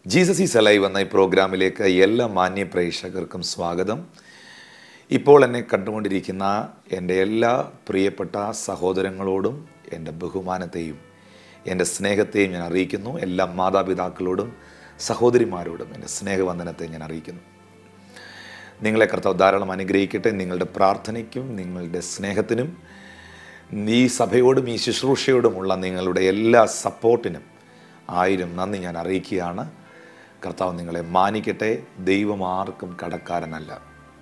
Jesus is alive എന്ന ഈ പ്രോഗ്രാമിലേക്ക് എല്ലാ മാന്യ പ്രേക്ഷകർക്കും സ്വാഗതം ഇപ്പോൾ എന്നെ കണ്ടുകൊണ്ടിരിക്കുന്ന എൻ്റെ എല്ലാ പ്രിയപ്പെട്ട സഹോദരങ്ങളോടും എൻ്റെ ബഹുമാനത്തെയും എൻ്റെ സ്നേഹത്തെയും ഞാൻ അറിയിക്കുന്നു എല്ലാ മാതാപിതാക്കളോടും സഹോദരിമാരോടും എൻ്റെ സ്നേഹവന്ദനത്തെ ഞാൻ അറിയിക്കുന്നു നിങ്ങളെ കർത്താവ് ധാരാളം അനുഗ്രഹിക്കട്ടെ നിങ്ങളുടെ പ്രാർത്ഥനയ്ക്കും നിങ്ങളുടെ സ്നേഹത്തിനും ഈ സഭയോടും ഈ ശുശ്രൂഷയോടുമുള്ള നിങ്ങളുടെ എല്ലാ സപ്പോർട്ടിനും ആയിരം നന്ദി ഞാൻ അറിയിക്കുകയാണ് കർത്താവ് നിങ്ങളെ മാനിക്കട്ടെ ദൈവം ആർക്കും കടക്കാരനല്ല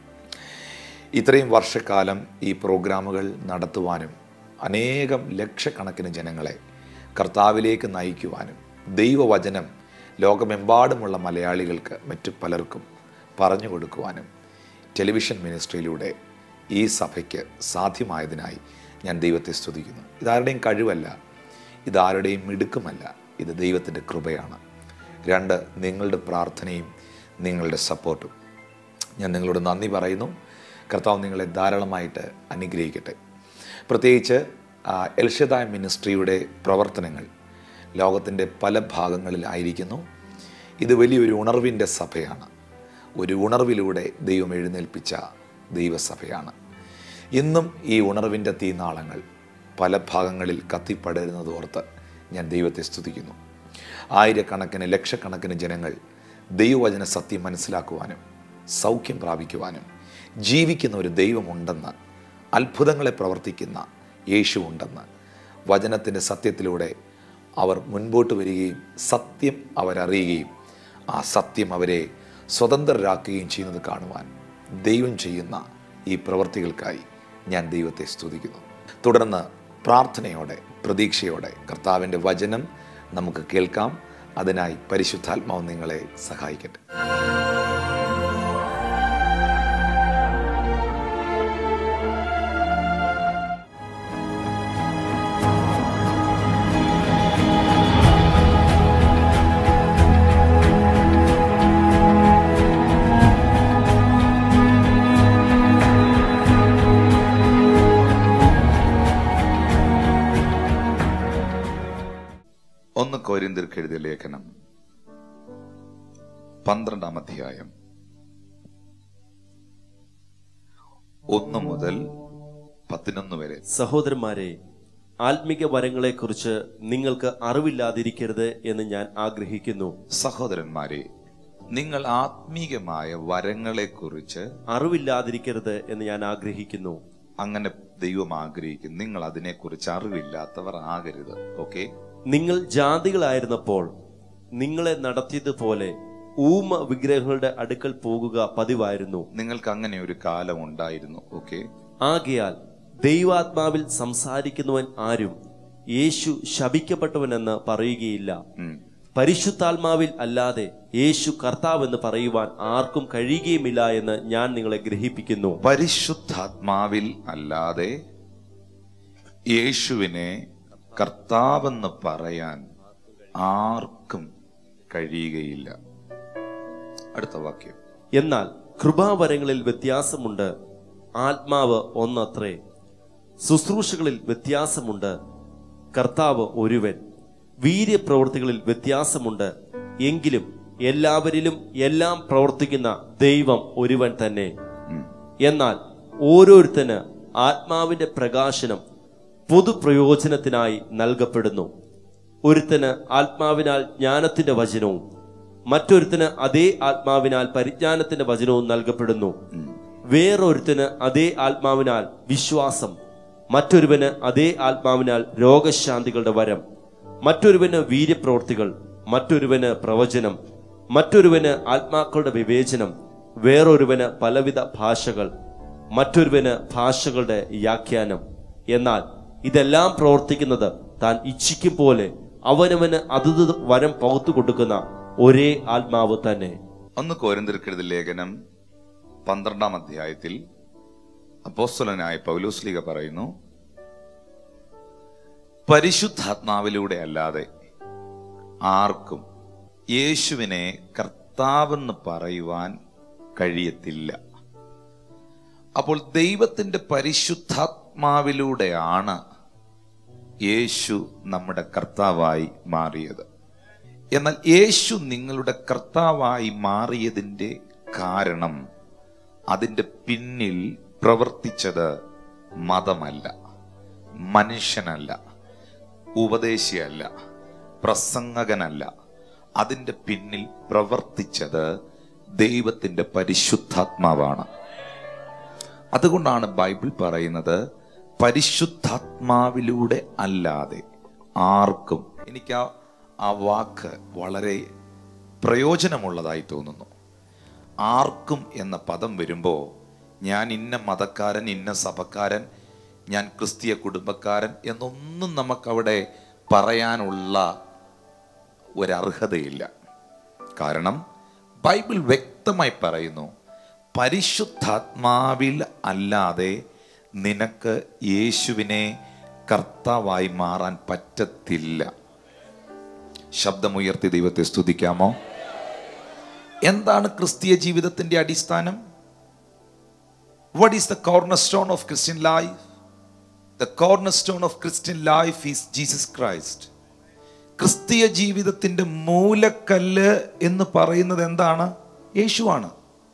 ഇത്രയും വർഷക്കാലം ഈ പ്രോഗ്രാമുകൾ നടത്തുവാനും അനേകം ലക്ഷക്കണക്കിന് ജനങ്ങളെ കർത്താവിലേക്ക് നയിക്കുവാനും ദൈവവചനം ലോകമെമ്പാടുമുള്ള മലയാളികൾക്ക് മറ്റു പലർക്കും പറഞ്ഞു കൊടുക്കുവാനും ടെലിവിഷൻ മിനിസ്ട്രിയിലൂടെ ഈ സഭയ്ക്ക് സാധ്യമായതിനായി ഞാൻ ദൈവത്തെ സ്തുതിക്കുന്നു ഇതാരുടെയും കഴിവല്ല ഇതാരുടെയും മിടുക്കുമല്ല ഇത് ദൈവത്തിൻ്റെ കൃപയാണ് രണ്ട് നിങ്ങളുടെ പ്രാർത്ഥനയും നിങ്ങളുടെ സപ്പോർട്ടും ഞാൻ നിങ്ങളോട് നന്ദി പറയുന്നു കർത്താവ് നിങ്ങളെ ധാരാളമായിട്ട് അനുഗ്രഹിക്കട്ടെ പ്രത്യേകിച്ച് ആ, എൽഷദായ് മിനിസ്ട്രിയുടെ പ്രവർത്തനങ്ങൾ ലോകത്തിൻ്റെ പല ഭാഗങ്ങളിലായിരിക്കുന്നു ഇത് വലിയൊരു ഉണർവിൻ്റെ സഭയാണ് ഒരു ഉണർവിലൂടെ ദൈവം എഴുന്നേൽപ്പിച്ച ദൈവസഭയാണ് ഇന്നും ഈ ഉണർവിൻ്റെ തീനാളങ്ങൾ പല ഭാഗങ്ങളിൽ കത്തിപ്പടരുന്നത് ഓർത്ത് ഞാൻ ദൈവത്തെ സ്തുതിക്കുന്നു ആയിരക്കണക്കിന് ലക്ഷക്കണക്കിന് ജനങ്ങൾ ദൈവവചന സത്യം മനസ്സിലാക്കുവാനും സൗഖ്യം പ്രാപിക്കുവാനും ജീവിക്കുന്ന ഒരു ദൈവമുണ്ടെന്ന് അത്ഭുതങ്ങളെ പ്രവർത്തിക്കുന്ന യേശു ഉണ്ടെന്ന് വചനത്തിൻ്റെ സത്യത്തിലൂടെ അവർ മുൻപോട്ട് വരികയും സത്യം അവരറിയുകയും ആ സത്യം അവരെ സ്വതന്ത്രരാക്കുകയും ചെയ്യുന്നത് കാണുവാൻ ദൈവം ചെയ്യുന്ന ഈ പ്രവർത്തികൾക്കായി ഞാൻ ദൈവത്തെ സ്തുതിക്കുന്നു തുടർന്ന് പ്രാർത്ഥനയോടെ പ്രതീക്ഷയോടെ കർത്താവിൻ്റെ വചനം നമുക്ക് കേൾക്കാം അതിനായി പരിശുദ്ധാത്മാവ് നിങ്ങളെ സഹായിക്കട്ടെ ഒന്ന് കോരിന്തിർക്ക് എഴുതിയ ലേഖനം പന്ത്രണ്ടാം അധ്യായം ഒന്ന് മുതൽ പതിനൊന്ന് വരെ സഹോദരന്മാരെ ആത്മിക വരങ്ങളെക്കുറിച്ച് നിങ്ങൾക്ക് അറിവില്ലാതിരിക്കരുത് എന്ന് ഞാൻ ആഗ്രഹിക്കുന്നു സഹോദരന്മാരെ നിങ്ങൾ ആത്മീകമായ വരങ്ങളെക്കുറിച്ച് അറിവില്ലാതിരിക്കരുത് എന്ന് ഞാൻ ആഗ്രഹിക്കുന്നു അങ്ങനെ ദൈവം ആഗ്രഹിക്കും നിങ്ങൾ അതിനെക്കുറിച്ച് അറിവില്ലാത്തവർ ആകരുത് ഓക്കെ നിങ്ങൾ ജാതികളായിരുന്നപ്പോൾ നിങ്ങളെ നടത്തിയതുപോലെ ഊമ വിഗ്രഹങ്ങളുടെ അടുക്കൽ പോകുക പതിവായിരുന്നു നിങ്ങൾക്ക് അങ്ങനെ ഒരു കാലം ഉണ്ടായിരുന്നു ഓക്കെ ആകയാൽ ദൈവാത്മാവിൽ സംസാരിക്കുന്നവൻ ആരും യേശു ശപിക്കപ്പെട്ടവനെന്ന് പറയുകയില്ല പരിശുദ്ധാത്മാവിൽ അല്ലാതെ യേശു കർത്താവെന്ന് പറയുവാൻ ആർക്കും കഴിയുകയുമില്ല എന്ന് ഞാൻ നിങ്ങളെ ഗ്രഹിപ്പിക്കുന്നു പരിശുദ്ധാത്മാവിൽ അല്ലാതെ യേശുവിനെ കർത്താവെന്ന് പറയാൻ ആർക്കും കഴിയുകയില്ല അടുത്ത വാക്യം എന്നാൽ കൃപാവരങ്ങളിൽ വ്യത്യാസമുണ്ട് ആത്മാവ് ഒന്നത്രേ ശുശ്രൂഷകളിൽ വ്യത്യാസമുണ്ട് കർത്താവ് ഒരുവൻ വീര്യപ്രവൃത്തികളിൽ വ്യത്യാസമുണ്ട് എങ്കിലും എല്ലാവരിലും എല്ലാം പ്രവർത്തിക്കുന്ന ദൈവം ഒരുവൻ തന്നെ എന്നാൽ ഓരോരുത്തന് ആത്മാവിന്റെ പ്രകാശനം പൊതുപ്രയോജനത്തിനായി നൽകപ്പെടുന്നു ഒരുത്തന് ആത്മാവിനാൽ ജ്ഞാനത്തിന്റെ വചനവും മറ്റൊരുത്തന് അതേ ആത്മാവിനാൽ പരിജ്ഞാനത്തിന്റെ വചനവും നൽകപ്പെടുന്നു വേറൊരുത്തന് അതേ ആത്മാവിനാൽ വിശ്വാസം മറ്റൊരുവന് അതേ ആത്മാവിനാൽ രോഗശാന്തികളുടെ വരം മറ്റൊരുവന് വീര്യപ്രവൃത്തികൾ മറ്റൊരുവന് പ്രവചനം മറ്റൊരുവന് ആത്മാക്കളുടെ വിവേചനം വേറൊരുവന് പലവിധ ഭാഷകൾ മറ്റൊരുവന് ഭാഷകളുടെ വ്യാഖ്യാനം എന്നാൽ ഇതെല്ലാം പ്രവർത്തിക്കുന്നത് താൻ ഇച്ഛിക്കും പോലെ അവനവന് അതത് വരം പകുത്തു കൊടുക്കുന്ന ഒരേ ആത്മാവ് തന്നെ ഒന്ന് കോരന്തിരിക്കരുത് ലേഖനം പന്ത്രണ്ടാം അധ്യായത്തിൽ അപ്പോസ്തലനായ പൗലോസ്ലിക പറയുന്നു പരിശുദ്ധാത്മാവിലൂടെ അല്ലാതെ ആർക്കും യേശുവിനെ കർത്താവെന്ന് പറയുവാൻ കഴിയത്തില്ല അപ്പോൾ ദൈവത്തിന്റെ പരിശുദ്ധാത്മാവിലൂടെയാണ് യേശു നമ്മുടെ കർത്താവായി മാറിയത് എന്നാൽ യേശു നിങ്ങളുടെ കർത്താവായി മാറിയതിൻ്റെ കാരണം അതിൻ്റെ പിന്നിൽ പ്രവർത്തിച്ചത് മതമല്ല മനുഷ്യനല്ല ഉപദേശിയല്ല പ്രസംഗകനല്ല അതിൻ്റെ പിന്നിൽ പ്രവർത്തിച്ചത് ദൈവത്തിൻ്റെ പരിശുദ്ധാത്മാവാണ് അതുകൊണ്ടാണ് ബൈബിൾ പറയുന്നത് പരിശുദ്ധാത്മാവിലൂടെ അല്ലാതെ ആർക്കും എനിക്ക് ആ ആ വാക്ക് വളരെ പ്രയോജനമുള്ളതായി തോന്നുന്നു ആർക്കും എന്ന പദം വരുമ്പോൾ ഞാൻ ഇന്ന മതക്കാരൻ ഇന്ന സഭക്കാരൻ ഞാൻ ക്രിസ്തീയ കുടുംബക്കാരൻ എന്നൊന്നും നമുക്കവിടെ പറയാനുള്ള ഒരർഹതയില്ല കാരണം ബൈബിൾ വ്യക്തമായി പറയുന്നു പരിശുദ്ധാത്മാവിൽ അല്ലാതെ നിനക്ക് യേശുവിനെ കർത്താവായി മാറാൻ പറ്റത്തില്ല ശബ്ദമുയർത്തി ദൈവത്തെ സ്തുതിക്കാമോ എന്താണ് ക്രിസ്തീയ ജീവിതത്തിന്റെ അടിസ്ഥാനം what is the corner stone of Christian life the corner stone of Christian life is Jesus Christ ക്രിസ്തീയ ജീവിതത്തിന്റെ മൂലക്കല്ല് എന്ന് പറയുന്നത് എന്താണ് യേശുവാണ്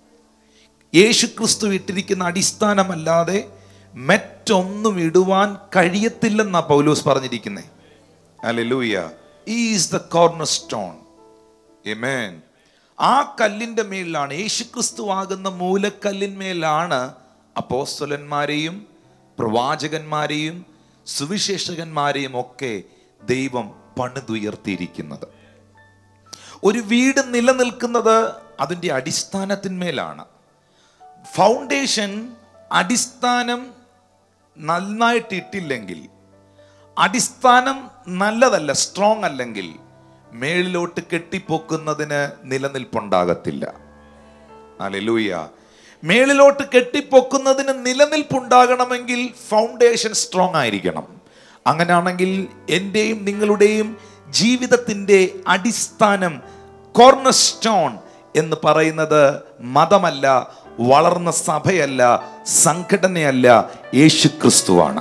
യേശു ക്രിസ്തു ഇട്ടിരിക്കുന്ന അടിസ്ഥാനമല്ലാതെ മറ്റൊന്നും ഇടുവാൻ കഴിയത്തില്ലെന്നാ പൗലോസ് പറഞ്ഞിരിക്കുന്നത് അല്ലെ ഈസ് ദ കോർണർ സ്റ്റോൺ എമേൻ ആ കല്ലിന്റെ മേലാണ് യേശുക്രിസ്തു ആകുന്ന മൂലക്കല്ലിന്മേലാണ് അപ്പോസ്തലന്മാരെയും പ്രവാചകന്മാരെയും സുവിശേഷകന്മാരെയും ഒക്കെ ദൈവം പണിതുയർത്തിയിരിക്കുന്നത് ഒരു വീട് നിലനിൽക്കുന്നത് അതിൻ്റെ അടിസ്ഥാനത്തിന്മേലാണ് ഫൗണ്ടേഷൻ അടിസ്ഥാനം നന്നായിട്ട് ഇട്ടില്ലെങ്കിൽ അടിസ്ഥാനം നല്ലതല്ല സ്ട്രോങ് അല്ലെങ്കിൽ മേളിലോട്ട് കെട്ടിപ്പൊക്കുന്നതിന് നിലനിൽപ്പുണ്ടാകത്തില്ല അല്ലെലൂയ മേളിലോട്ട് കെട്ടിപ്പൊക്കുന്നതിന് നിലനിൽപ്പുണ്ടാകണമെങ്കിൽ ഫൗണ്ടേഷൻ സ്ട്രോങ് ആയിരിക്കണം അങ്ങനെയാണെങ്കിൽ എൻ്റെയും നിങ്ങളുടെയും ജീവിതത്തിൻ്റെ അടിസ്ഥാനം കോർണർ സ്റ്റോൺ എന്ന് പറയുന്നത് മതമല്ല വളർന്ന സഭയല്ല സംഘടനയല്ല യേശു ക്രിസ്തുവാണ്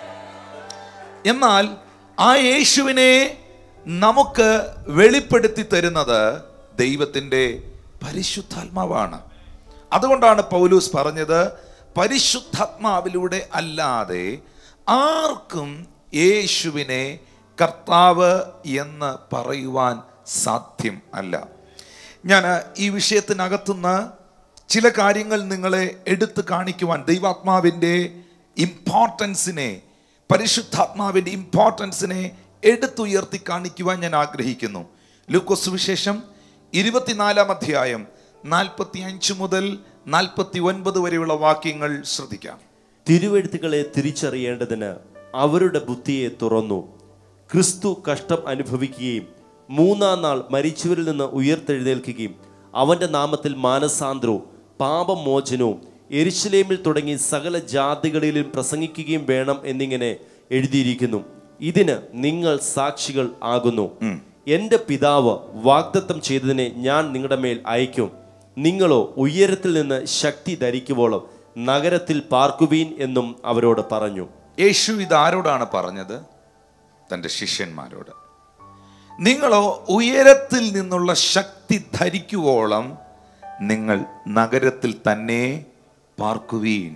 എന്നാൽ ആ യേശുവിനെ നമുക്ക് വെളിപ്പെടുത്തി തരുന്നത് ദൈവത്തിൻ്റെ പരിശുദ്ധാത്മാവാണ് അതുകൊണ്ടാണ് പൗലൂസ് പറഞ്ഞത് പരിശുദ്ധാത്മാവിലൂടെ അല്ലാതെ ആർക്കും യേശുവിനെ കർത്താവ് എന്ന് പറയുവാൻ സാധ്യം അല്ല ഞാൻ ഈ വിഷയത്തിനകത്തുനിന്ന് ചില കാര്യങ്ങൾ നിങ്ങളെ എടുത്തു കാണിക്കുവാൻ ദൈവാത്മാവിൻ്റെ ഇമ്പോർട്ടൻസിനെ പരിശുദ്ധാത്മാവിൻ്റെ ഇമ്പോർട്ടൻസിനെ എടുത്തുയർത്തി കാണിക്കുവാൻ ഞാൻ ആഗ്രഹിക്കുന്നു ലൂക്കോസ് വിശേഷം ഇരുപത്തിനാലാം അധ്യായം നാൽപ്പത്തി അഞ്ച് മുതൽ നാൽപ്പത്തി ഒൻപത് വരെയുള്ള വാക്യങ്ങൾ ശ്രദ്ധിക്കാം തിരുവെഴുത്തുകളെ തിരിച്ചറിയേണ്ടതിന് അവരുടെ ബുദ്ധിയെ തുറന്നു ക്രിസ്തു കഷ്ടം അനുഭവിക്കുകയും മൂന്നാം നാൾ മരിച്ചവരിൽ നിന്ന് ഉയർത്തെഴുന്നേൽക്കുകയും അവന്റെ നാമത്തിൽ മാനസാന്തരവും പാപമോചനവും എരിശിലേമിൽ തുടങ്ങി സകല ജാതികളിലും പ്രസംഗിക്കുകയും വേണം എന്നിങ്ങനെ എഴുതിയിരിക്കുന്നു ഇതിന് നിങ്ങൾ സാക്ഷികൾ ആകുന്നു എന്റെ പിതാവ് വാഗ്ദത്തം ചെയ്തതിനെ ഞാൻ നിങ്ങളുടെ മേൽ അയക്കും നിങ്ങളോ ഉയരത്തിൽ നിന്ന് ശക്തി ധരിക്കുവോളം നഗരത്തിൽ പാർക്കുവീൻ എന്നും അവരോട് പറഞ്ഞു യേശു ഇത് ആരോടാണ് പറഞ്ഞത് തൻ്റെ ശിഷ്യന്മാരോട് നിങ്ങളോ ഉയരത്തിൽ നിന്നുള്ള ശക്തി ധരിക്കുവോളം നിങ്ങൾ നഗരത്തിൽ തന്നെ പാർക്കുവീൻ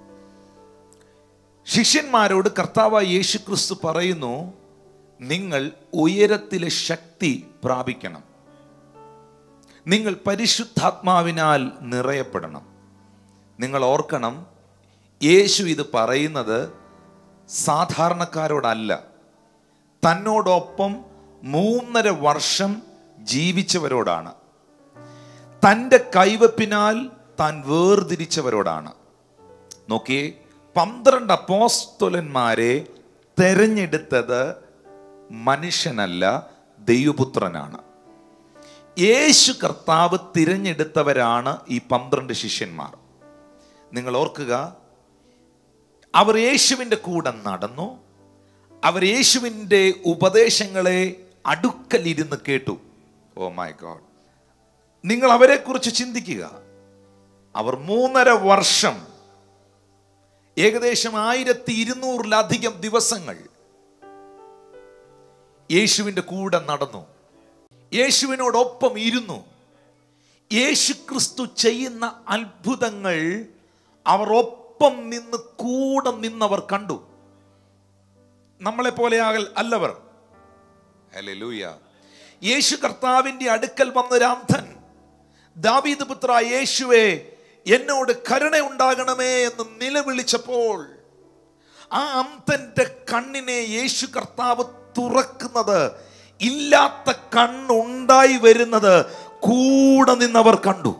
ശിഷ്യന്മാരോട് കർത്താവായ യേശു ക്രിസ്തു പറയുന്നു നിങ്ങൾ ഉയരത്തിലെ ശക്തി പ്രാപിക്കണം നിങ്ങൾ പരിശുദ്ധാത്മാവിനാൽ നിറയപ്പെടണം നിങ്ങൾ ഓർക്കണം യേശു ഇത് പറയുന്നത് സാധാരണക്കാരോടല്ല തന്നോടൊപ്പം മൂന്നര വർഷം ജീവിച്ചവരോടാണ് തൻ്റെ കൈവപ്പിനാൽ താൻ വേർതിരിച്ചവരോടാണ് നോക്കിയേ പന്ത്രണ്ട് അപ്പോസ്തോലന്മാരെ തെരഞ്ഞെടുത്തത് മനുഷ്യനല്ല ദൈവപുത്രനാണ് യേശു കർത്താവ് തിരഞ്ഞെടുത്തവരാണ് ഈ പന്ത്രണ്ട് ശിഷ്യന്മാർ നിങ്ങൾ ഓർക്കുക അവർ യേശുവിൻ്റെ കൂടെ നടന്നു അവർ യേശുവിൻ്റെ ഉപദേശങ്ങളെ അടുക്കലിരുന്ന് കേട്ടു ഓ മൈ ഗോഡ് നിങ്ങൾ അവരെക്കുറിച്ച് ചിന്തിക്കുക അവർ മൂന്നര വർഷം ഏകദേശം ആയിരത്തി ഇരുന്നൂറിലധികം ദിവസങ്ങൾ യേശുവിൻ്റെ കൂടെ നടന്നു യേശുവിനോടൊപ്പം ഇരുന്നു യേശു ക്രിസ്തു ചെയ്യുന്ന അത്ഭുതങ്ങൾ അവർ ഒപ്പം നിന്ന് കൂടെ നിന്നവർ കണ്ടു നമ്മളെ പോലെ അല്ലവർ ഹല്ലേലൂയ യേശു കർത്താവിന്റെ അടുക്കൽ വന്നൊരു അന്ധൻ ദാവീദ് പുത്ര യേശുവേ എന്നോട് കരുണ ഉണ്ടാകണമേ എന്ന് നിലവിളിച്ചപ്പോൾ ആ അന്ധന്റെ കണ്ണിനെ യേശു കർത്താവ് തുറക്കുന്നത് ഇല്ലാത്ത കണ്ണുണ്ടായി വരുന്നത് കൂടെ നിന്നവർ കണ്ടു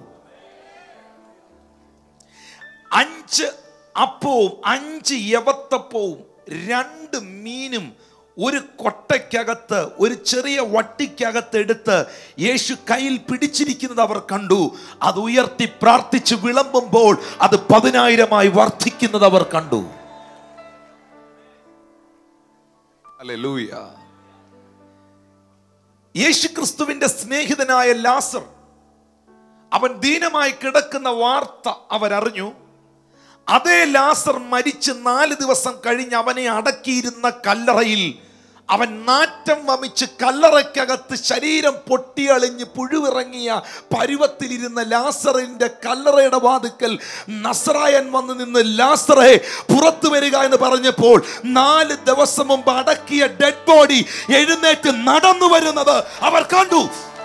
അഞ്ച് അപ്പവും അഞ്ച് യവത്തപ്പവും രണ്ട് മീനും ഒരു കൊട്ടയ്ക്കകത്ത് ഒരു ചെറിയ വട്ടിക്കകത്ത് എടുത്ത് യേശു കയ്യിൽ പിടിച്ചിരിക്കുന്നത് അവർ കണ്ടു അത് ഉയർത്തി പ്രാർത്ഥിച്ച് വിളമ്പുമ്പോൾ അത് പതിനായിരമായി വർദ്ധിക്കുന്നത് അവർ കണ്ടു ഹല്ലേലൂയ യേശു ക്രിസ്തുവിന്റെ സ്നേഹിതനായ ലാസർ അവൻ ദീനമായി കിടക്കുന്ന വാർത്ത അവരറിഞ്ഞു അതേ ലാസർ മരിച്ച് നാല് ദിവസം കഴിഞ്ഞ് അവനെ അടക്കിയിരുന്ന കല്ലറയിൽ അവൻ നാറ്റം വമിച്ച് കല്ലറയ്ക്കകത്ത് ശരീരം പൊട്ടിയളിഞ്ഞ് പുഴുവിറങ്ങിയ പരുവത്തിലിരുന്ന ലാസറിന്റെ കല്ലറയുടെ വാതുക്കൽ നസറായൻ വന്ന് നിന്ന് ലാസറെ പുറത്തു വരിക എന്ന് പറഞ്ഞപ്പോൾ നാല് ദിവസം മുമ്പ് അടക്കിയ ഡെഡ് ബോഡി എഴുന്നേറ്റ് നടന്നു വരുന്നത് അവർ കണ്ടു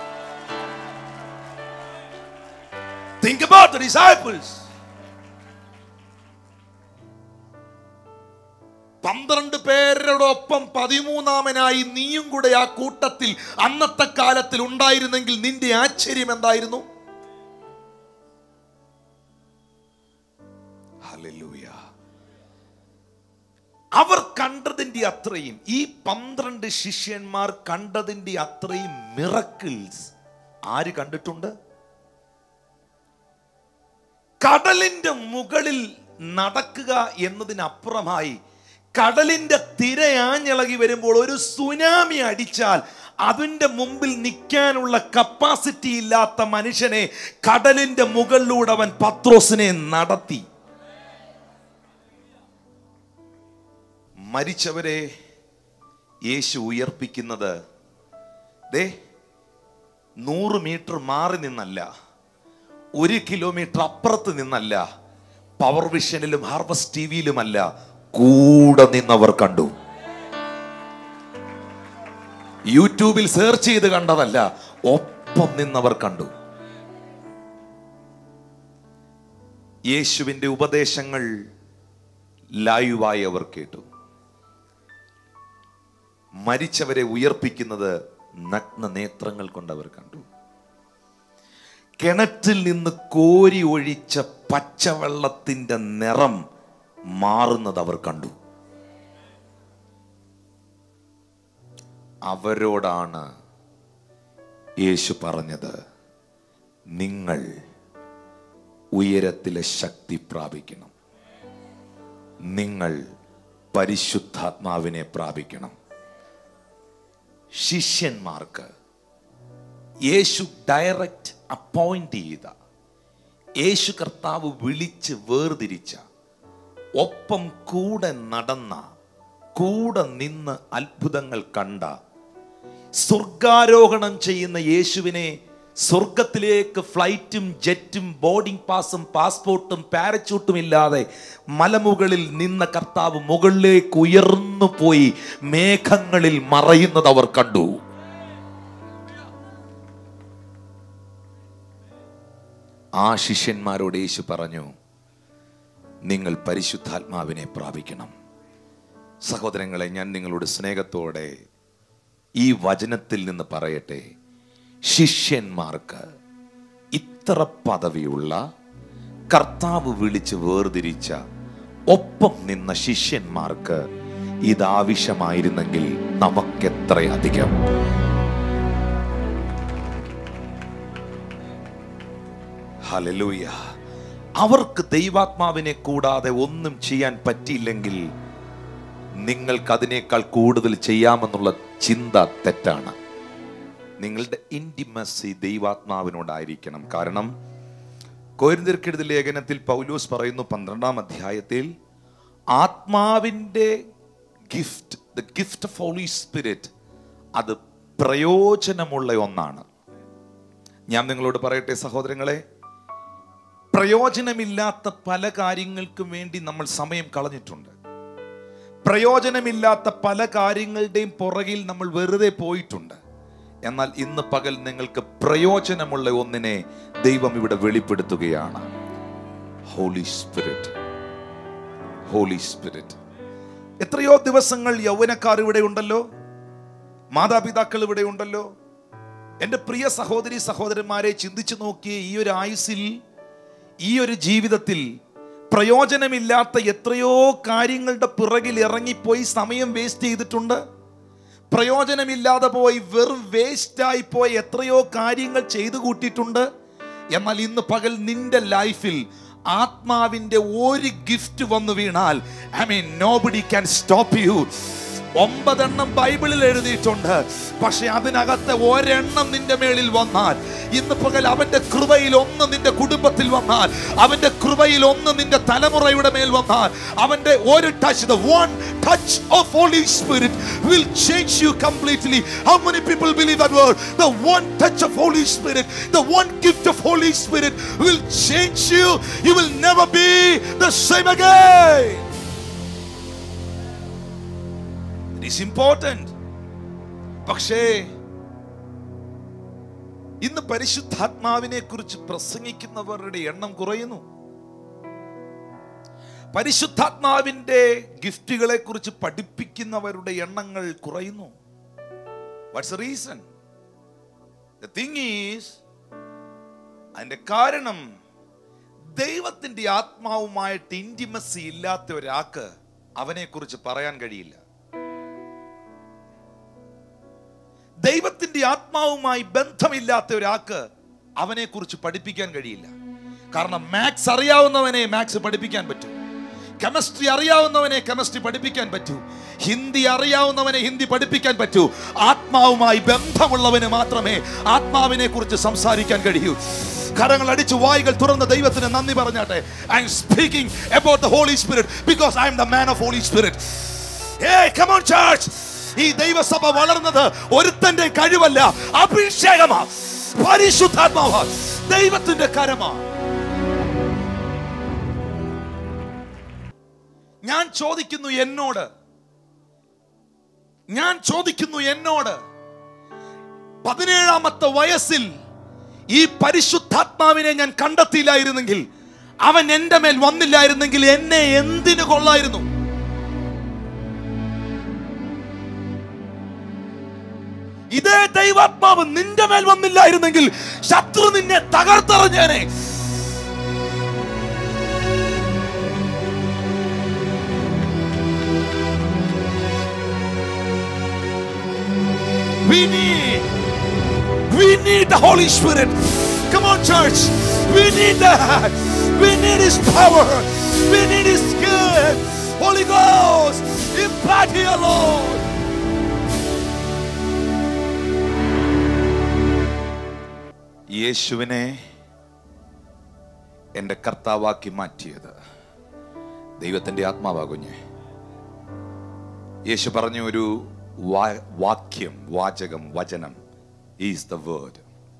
Think about the disciples. പന്ത്രണ്ട് പേരോടൊപ്പം പതിമൂന്നാമനായി നീയും കൂടെ ആ കൂട്ടത്തിൽ അന്നത്തെ കാലത്തിൽ ഉണ്ടായിരുന്നെങ്കിൽ നിന്റെ ആശ്ചര്യം എന്തായിരുന്നു ഹല്ലേലൂയ. അവർ കണ്ടതിന്റെ അത്രയും ഈ പന്ത്രണ്ട് ശിഷ്യന്മാർ കണ്ടതിന്റെ അത്രയും മിറക്കിൾസ് ആര് കണ്ടിട്ടുണ്ട് കടലിന്റെ മുകളിൽ നടക്കുക എന്നതിനപ്പുറമായി കടലിന്റെ തിരയാഞ്ഞിളകി വരുമ്പോൾ ഒരു സുനാമി അടിച്ചാൽ അതിന്റെ മുമ്പിൽ നിൽക്കാനുള്ള കപ്പാസിറ്റി ഇല്ലാത്ത മനുഷ്യനെ കടലിന്റെ മുകളിലൂടെ അവൻ പത്രോസിനെ നടത്തി മരിച്ചവരെ യേശു ഉയർപ്പിക്കുന്നത് ദേ നൂറ് മീറ്റർ മാറി നിന്നല്ല ഒരു കിലോമീറ്റർ അപ്പുറത്ത് നിന്നല്ല പവർ വിഷനിലും ഹാർവസ്റ്റ് ടി വിയിലുമല്ല കൂടെ നിന്നവർ കണ്ടു യൂട്യൂബിൽ സെർച്ച് ചെയ്ത് കണ്ടതല്ല ഒപ്പം നിന്നവർ കണ്ടു യേശുവിന്റെ ഉപദേശങ്ങൾ ലൈവായി അവർ കേട്ടു മരിച്ചവരെ ഉയർപ്പിക്കുന്നത് നഗ്ന നേത്രങ്ങൾ കൊണ്ടവർ കണ്ടു കിണറ്റിൽ നിന്ന് കോരി ഒഴിച്ച പച്ചവെള്ളത്തിന്റെ നിറം മാറുന്നത് അവർ കണ്ടു അവരോടാണ് യേശു പറഞ്ഞത് നിങ്ങൾ ഉയരത്തിലെ ശക്തി പ്രാപിക്കണം നിങ്ങൾ പരിശുദ്ധാത്മാവിനെ പ്രാപിക്കണം ശിഷ്യന്മാർക്ക് യേശു ഡയറക്റ്റ് അപ്പോയിന്റ് ചെയ്ത യേശു കർത്താവ് വിളിച്ച് വേർതിരിച്ച ഒപ്പം കൂടെ നടന്ന കൂടെ നിന്ന് അത്ഭുതങ്ങൾ കണ്ട സ്വർഗാരോഹണം ചെയ്യുന്ന യേശുവിനെ സ്വർഗത്തിലേക്ക് ഫ്ലൈറ്റും ജെറ്റും ബോർഡിംഗ് പാസും പാസ്പോർട്ടും പാരച്യൂട്ടും ഇല്ലാതെ മലമുകളിൽ നിന്ന കർത്താവ് മുകളിലേക്ക് ഉയർന്നു പോയി മേഘങ്ങളിൽ മറയുന്നത് അവർ കണ്ടു ആ ശിഷ്യന്മാരോട് യേശു പറഞ്ഞു നിങ്ങൾ പരിശുദ്ധാത്മാവിനെ പ്രാപിക്കണം സഹോദരങ്ങളെ ഞാൻ നിങ്ങളോട് സ്നേഹത്തോടെ ഈ വചനത്തിൽ നിന്ന് പറയട്ടെ ശിഷ്യന്മാർക്ക് ഇത്ര പദവിയുള്ള കർത്താവ് വിളിച്ച് വേർതിരിച്ച ഒപ്പം നിന്ന ശിഷ്യന്മാർക്ക് ഇതാവശ്യമായിരുന്നെങ്കിൽ നമുക്കെത്രയധികം ഹലലൂയ അവർക്ക് ദൈവാത്മാവിനെ കൂടാതെ ഒന്നും ചെയ്യാൻ പറ്റിയില്ലെങ്കിൽ നിങ്ങൾക്ക് അതിനേക്കാൾ കൂടുതൽ ചെയ്യാമെന്നുള്ള ചിന്ത തെറ്റാണ് നിങ്ങളുടെ ഇൻറ്റിമസി ദൈവാത്മാവിനോടായിരിക്കണം കാരണം കോരിന്തിർക്കെഴുതി ലേഖനത്തിൽ പൗലൂസ് പറയുന്നു പന്ത്രണ്ടാം അധ്യായത്തിൽ ആത്മാവിൻ്റെ gift the gift of holy spirit അത് പ്രയോജനമുള്ള ഒന്നാണ് ഞാൻ നിങ്ങളോട് പറയട്ടെ സഹോദരങ്ങളെ പ്രയോജനമില്ലാത്ത പല കാര്യങ്ങൾക്കും വേണ്ടി നമ്മൾ സമയം കളഞ്ഞിട്ടുണ്ട് പ്രയോജനമില്ലാത്ത പല കാര്യങ്ങളുടെയും പുറകിൽ നമ്മൾ വെറുതെ പോയിട്ടുണ്ട് എന്നാൽ ഇന്ന് പകൽ നിങ്ങൾക്ക് പ്രയോജനമുള്ള ഒന്നിനെ ദൈവം ഇവിടെ വെളിപ്പെടുത്തുകയാണ് ഹോളി സ്പിരിറ്റ് ഹോളി സ്പിരിറ്റ് എത്രയോ ദിവസങ്ങൾ യൗവനക്കാർ ഇവിടെ ഉണ്ടല്ലോ മാതാപിതാക്കൾ ഇവിടെ ഉണ്ടല്ലോ എൻ്റെ പ്രിയ സഹോദരി സഹോദരന്മാരെ ചിന്തിച്ചു നോക്കിയേ ഈ ഒരു ആയുസിൽ ഈ ഒരു ജീവിതത്തിൽ പ്രയോജനമില്ലാത്ത എത്രയോ കാര്യങ്ങളുടെ പിറകിൽ ഇറങ്ങിപ്പോയി സമയം വേസ്റ്റ് ചെയ്തിട്ടുണ്ട് പ്രയോജനമില്ലാതെ പോയി വെറും വേസ്റ്റായി പോയി എത്രയോ കാര്യങ്ങൾ ചെയ്തു കൂട്ടിയിട്ടുണ്ട് എന്നാൽ ഇന്ന് പകൽ നിന്റെ ലൈഫിൽ ആത്മാവിന്റെ ഒരു ഗിഫ്റ്റ് വന്നു വീണാൽ I mean nobody can stop you ഒമ്പതെണ്ണം ബൈബിളിൽ എഴുതിയിട്ടുണ്ട് പക്ഷെ അതിനകത്ത് ഒരെണ്ണം നിന്റെ മേളിൽ വന്നാൽ ഇന്ന് പകൽ അവന്റെ കൃപയിൽ ഒന്ന് നിന്റെ കുടുംബത്തിൽ വന്നാൽ അവന്റെ കൃപയിൽ ഒന്ന് നിന്റെ തലമുറയുടെ മേൽ വന്നാൽ അവന്റെ ഒരു touch the one touch of holy spirit will change you completely how many people believe that word the one touch of holy spirit the one gift of holy spirit will change you you will never be the same again it is important പക്ഷേ ഇന്ന് പരിശുദ്ധാത്മാവിനെ കുറിച്ച് പ്രസംഗിക്കുന്നവരുടെ എണ്ണം കുറയുന്നു പരിശുദ്ധാത്മാവിന്റെ ഗിഫ്റ്റുകളെ കുറിച്ച് പഠിപ്പിക്കുന്നവരുടെ എണ്ണങ്ങൾ കുറയുന്നു what's reason the thing is അതിന്റെ കാരണം ദൈവത്തിന്റെ ആത്മാവുമായിട്ട് ഇന്റിമസി ഇല്ലാത്ത ഒരാൾക്ക് അവനെ കുറിച്ച് പറയാൻ കഴിയില്ല ദൈവത്തിന്റെ ആത്മാവുമായി ബന്ധമില്ലാത്ത ഒരാൾക്ക് അവനെ കുറിച്ച് പഠിപ്പിക്കാൻ കഴിയില്ല കാരണം മാത്സ് അറിയാവുന്നവനെ മാത്സ് പഠിപ്പിക്കാൻ പറ്റൂ കെമിസ്ട്രി അറിയാവുന്നവനെ കെമിസ്ട്രി പഠിപ്പിക്കാൻ പറ്റൂ ഹിന്ദി അറിയാവുന്നവനെ ഹിന്ദി പഠിപ്പിക്കാൻ പറ്റൂ ആത്മാവുമായി ബന്ധമുള്ളവന് മാത്രമേ ആത്മാവിനെ കുറിച്ച് സംസാരിക്കാൻ കഴിയൂ കരങ്ങൾ അടിച്ചു വായികൾ തുറന്ന ദൈവത്തിന് നന്ദി പറഞ്ഞാട്ടെ I'm speaking about the holy spirit because I'm the man of holy spirit hey come on church ഈ ദൈവസഭ വളർന്നത് ഒരുത്തന്റെ കഴിവല്ല അഭിഷേകമാ പരിശുദ്ധാത്മാവാ ദൈവത്തിന്റെ കരമാ ഞാൻ ചോദിക്കുന്നു എന്നോട് ഞാൻ ചോദിക്കുന്നു എന്നോട് പതിനേഴാമത്തെ വയസ്സിൽ ഈ പരിശുദ്ധാത്മാവിനെ ഞാൻ കണ്ടെത്തിയില്ലായിരുന്നെങ്കിൽ അവൻ എന്റെ മേൽ വന്നില്ലായിരുന്നെങ്കിൽ എന്നെ എന്തിനു കൊള്ളായിരുന്നു ഇതേ ദൈവാത്മാവ് നിന്റെ മേൽ വന്നില്ലായിരുന്നെങ്കിൽ ശത്രു നിന്നെ തകർത്തെറിഞ്ഞേനെ We need, we need the Holy Spirit. Come on, church. We need that. We need His power. We need His skill. Holy Ghost, impart here, Lord. യേശുവിനെ എൻ്റെ കർത്താവാക്കി മാറ്റിയത് ദൈവത്തിൻ്റെ ആത്മാവാകുഞ്ഞേ യേശു പറഞ്ഞ ഒരു വാ- വാക്യം വാചകം വചനം is the word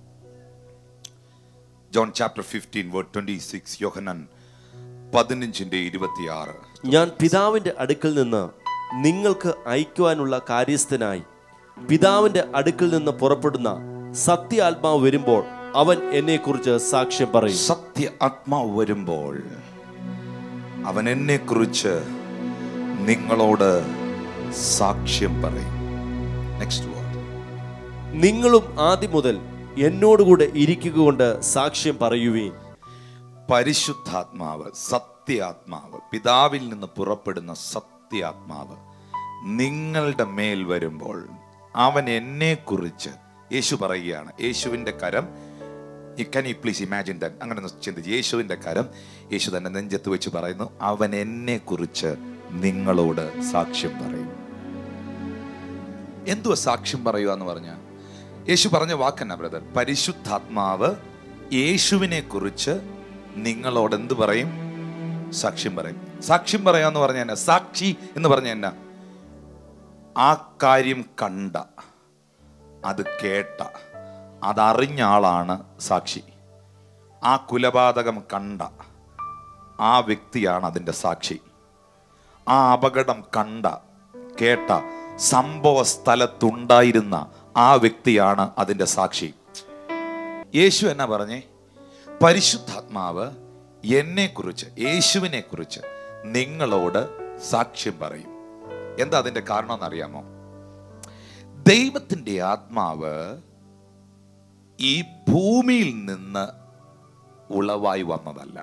John chapter fifteen word twenty six Yohanan പതിനഞ്ചിന്റെ ഇരുപത്തിയാറ് ഞാൻ പിതാവിന്റെ അടുക്കൽ നിന്ന് നിങ്ങൾക്ക് അയക്കുവാനുള്ള കാര്യസ്ഥനായി പിതാവിന്റെ അടുക്കൽ നിന്ന് പുറപ്പെടുന്ന സത്യ ആത്മാവ് വരുമ്പോൾ അവൻ എന്നെക്കുറിച്ച് സാക്ഷ്യം പറയും സത്യ ആത്മാവ് വരുമ്പോൾ അവൻ എന്നെ കുറിച്ച് നിങ്ങളോട് സാക്ഷ്യം പറയും നെക്സ്റ്റ് വേർഡ് നിങ്ങളും ആദ്യം മുതൽ എന്നോടുകൂടെ ഇരിക്കുക കൊണ്ട് സാക്ഷ്യം പറയുവീൻ പരിശുദ്ധാത്മാവ് സത്യാത്മാവ് പിതാവിൽ നിന്ന് പുറപ്പെടുന്ന സത്യാത്മാവ് നിങ്ങളുടെ മേൽ വരുമ്പോൾ അവൻ എന്നെ കുറിച്ച് യേശു പറയുകയാണ് യേശുവിൻ്റെ കരം can you please imagine then അങ്ങനെ ഒന്ന് ചിന്തിച്ച് യേശുവിൻ്റെ കരം യേശു തന്നെ നെഞ്ചത്ത് വെച്ച് പറയുന്നു അവൻ എന്നെ കുറിച്ച് നിങ്ങളോട് സാക്ഷ്യം പറയും എന്തുവാ സാക്ഷ്യം പറയുക എന്ന് പറഞ്ഞാൽ യേശു പറഞ്ഞ വാക്കന്ന ബ്രദർ പരിശുദ്ധാത്മാവ് യേശുവിനെ കുറിച്ച് നിങ്ങളോട് എന്ത് പറയും സാക്ഷ്യം പറയും സാക്ഷ്യം പറയാന്ന് പറഞ്ഞ എന്നാ സാക്ഷി എന്ന് പറഞ്ഞ എന്നാ ആ കാര്യം കണ്ട അത് കേട്ട അതറിഞ്ഞ ആളാണ് സാക്ഷി ആ കുലപാതകം കണ്ട ആ വ്യക്തിയാണ് അതിൻ്റെ സാക്ഷി ആ അപകടം കണ്ട കേട്ട സംഭവ സ്ഥലത്തുണ്ടായിരുന്ന ആ വ്യക്തിയാണ് അതിൻ്റെ സാക്ഷി യേശു എന്നാ പറഞ്ഞേ പരിശുദ്ധാത്മാവ് എന്നെക്കുറിച്ച് യേശുവിനെ കുറിച്ച് നിങ്ങളോട് സാക്ഷ്യം പറയും എന്താ അതിന്റെ കാരണം എന്നറിയാമോ ദൈവത്തിന്റെ ആത്മാവ് ഈ ഭൂമിയിൽ നിന്ന് ഉളവായി വന്നതല്ല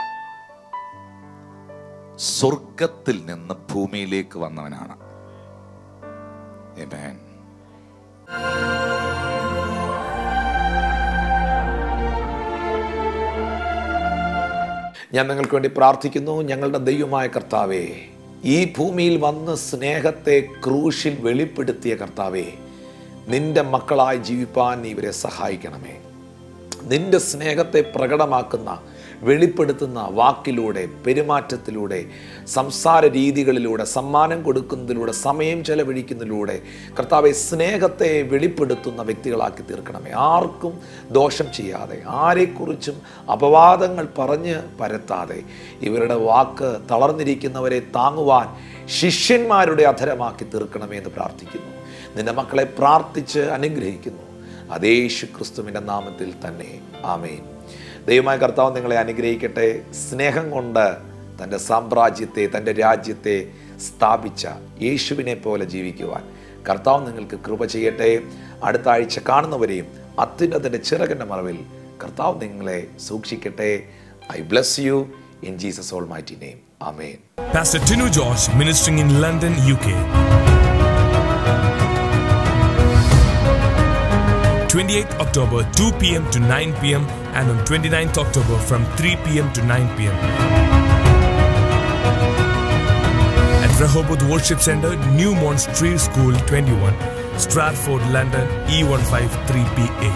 സ്വർഗത്തിൽ നിന്ന് ഭൂമിയിലേക്ക് വന്നവനാണ് Amen. ഞാൻ നിങ്ങൾക്ക് വേണ്ടി പ്രാർത്ഥിക്കുന്നു ഞങ്ങളുടെ ദൈവമായ കർത്താവേ ഈ ഭൂമിയിൽ വന്ന് സ്നേഹത്തെ ക്രൂശിൽ വെളിപ്പെടുത്തിയ കർത്താവേ നിന്റെ മക്കളായി ജീവിപ്പാൻ നീ ഇവരെ സഹായിക്കണമേ നിന്റെ സ്നേഹത്തെ പ്രകടമാക്കുന്ന വെളിപ്പെടുത്തുന്ന വാക്കിലൂടെ പെരുമാറ്റത്തിലൂടെ സംസാര രീതികളിലൂടെ സമ്മാനം കൊടുക്കുന്നതിലൂടെ സമയം ചെലവഴിക്കുന്നതിലൂടെ കർത്താവെ സ്നേഹത്തെ വെളിപ്പെടുത്തുന്ന വ്യക്തികളാക്കി തീർക്കണമേ ആർക്കും ദോഷം ചെയ്യാതെ ആരെക്കുറിച്ചും അപവാദങ്ങൾ പറഞ്ഞ് പരത്താതെ ഇവരുടെ വാക്ക് തളർന്നിരിക്കുന്നവരെ താങ്ങുവാൻ ശിഷ്യന്മാരുടെ അധരമാക്കി തീർക്കണമേ എന്ന് പ്രാർത്ഥിക്കുന്നു നിന്റെ മക്കളെ പ്രാർത്ഥിച്ച് അനുഗ്രഹിക്കുന്നു അതേശു ക്രിസ്തുവിൻ്റെ നാമത്തിൽ തന്നെ ആമേൻ ദൈവമായ കർത്താവ് നിങ്ങളെ അനുഗ്രഹിക്കട്ടെ സ്നേഹം കൊണ്ട് തൻ്റെ സാമ്രാജ്യത്തെ തൻ്റെ രാജ്യത്തെ സ്ഥാപിച്ച യേശുവിനെ പോലെ ജീവിക്കുവാൻ കർത്താവ് നിങ്ങൾക്ക് കൃപ ചെയ്യട്ടെ അടുത്ത ആഴ്ച കാണുന്നവരെയും അത്യുന്നതിൻ്റെ ചിറകൻ്റെ മറവിൽ കർത്താവ് നിങ്ങളെ സൂക്ഷിക്കട്ടെ I bless you in Jesus almighty name amen Pastor Tinu George ministering in London, UK. 28th October 2 p.m. to 9 p.m. and on 29th October from 3 p.m. to 9 p.m. At Rehoboth Worship Center, New Mont Street School 21, Stratford, London E153PA.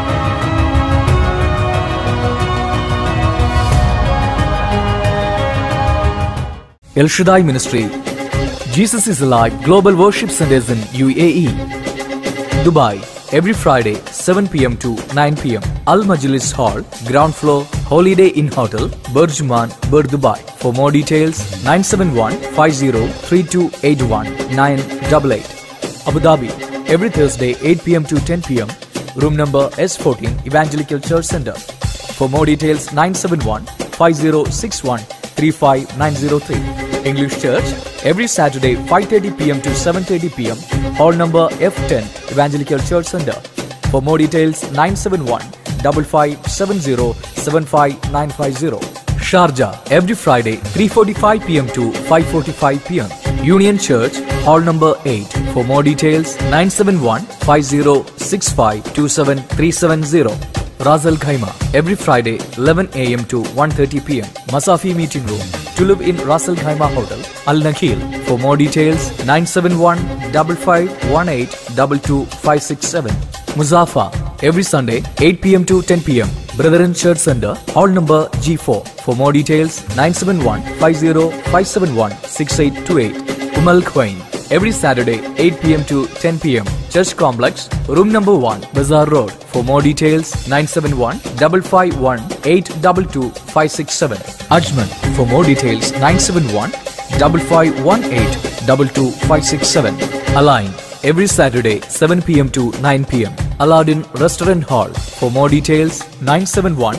El Shaddai Ministry. Jesus is Alive Global Worship Centers in UAE. Dubai. Every Friday, 7 pm to 9 pm. Al Majlis Hall, ground floor, Holiday Inn Hotel, Burjuman, Bur Dubai. For more details, 971 50 3281 988. Abu Dhabi. Every Thursday, 8 pm to 10 pm. Room number S14, Evangelical Church Center. For more details, 971 5061 35903. English Church every Saturday 5:30 p.m. to 7:30 p.m. Hall number F10 Evangelical Church Center. For more details 971 5570 75950. Sharjah every Friday 3:45 p.m. to 5:45 p.m. Union Church Hall number 8. For more details 971 5065 27370. Ras Al Khaimah every Friday 11 a.m. to 1:30 p.m. Masafi meeting room to live in Ras Al Khaimah Hotel Al Nakhil. For more details 971 5518 22567. Muzafa every Sunday 8 p.m. to 10 p.m. Brethren Church Center Hall number G4. For more details 971 50 571 6828. Umal Quain every Saturday 8 pm to 10 pm. Church Complex, room number 1, Bazaar Road. For more details 971 551 822 567. Ajman. For more details 971 5518 22567. Align. Every Saturday 7 pm to 9 pm. Aladdin Restaurant Hall. For more details 971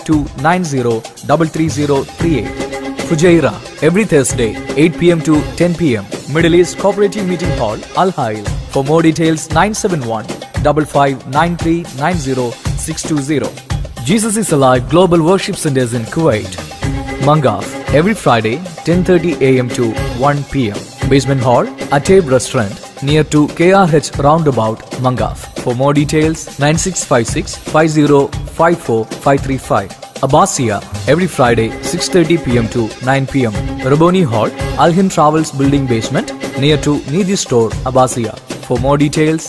5290 33038. Fujairah every Thursday 8 pm to 10 pm. Middle East Cooperative Meeting Hall, Al Hail. For more details 971 559390 Jesus is Alive Global Worship Centers in Kuwait. Mangaf every Friday 10:30 a.m. to 1 p.m. Basement Hall, Ateb Restaurant near to KRH Roundabout, Mangaf. For more details 9656 5054 535. Abbasia every Friday 6:30 p.m. to 9 p.m. Raboni Hall, Alhin Travels Building Basement near to Nidhi Store, Abbasia. For more details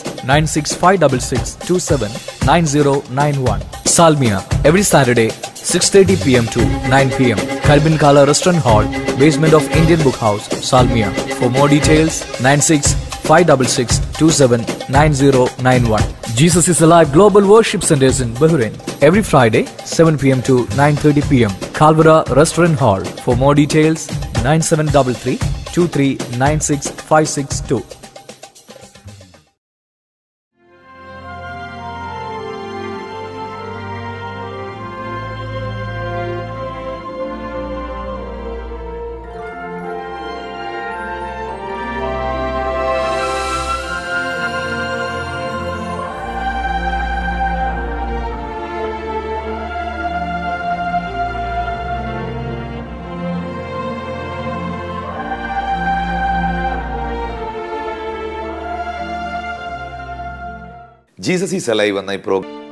96566279091. Salmia every Saturday 6:30 p.m. to 9 p.m. Karbin Kala Restaurant Hall, basement of Indian Book House, Salmia. For more details 96 566 279091. Jesus is Alive Global Worship Centers in Bahrain. Every Friday, 7 p.m. to 9.30 p.m. Kalvara Restaurant Hall. For more details, 9733 2396562. Jesus is alive എന്ന ഈ programme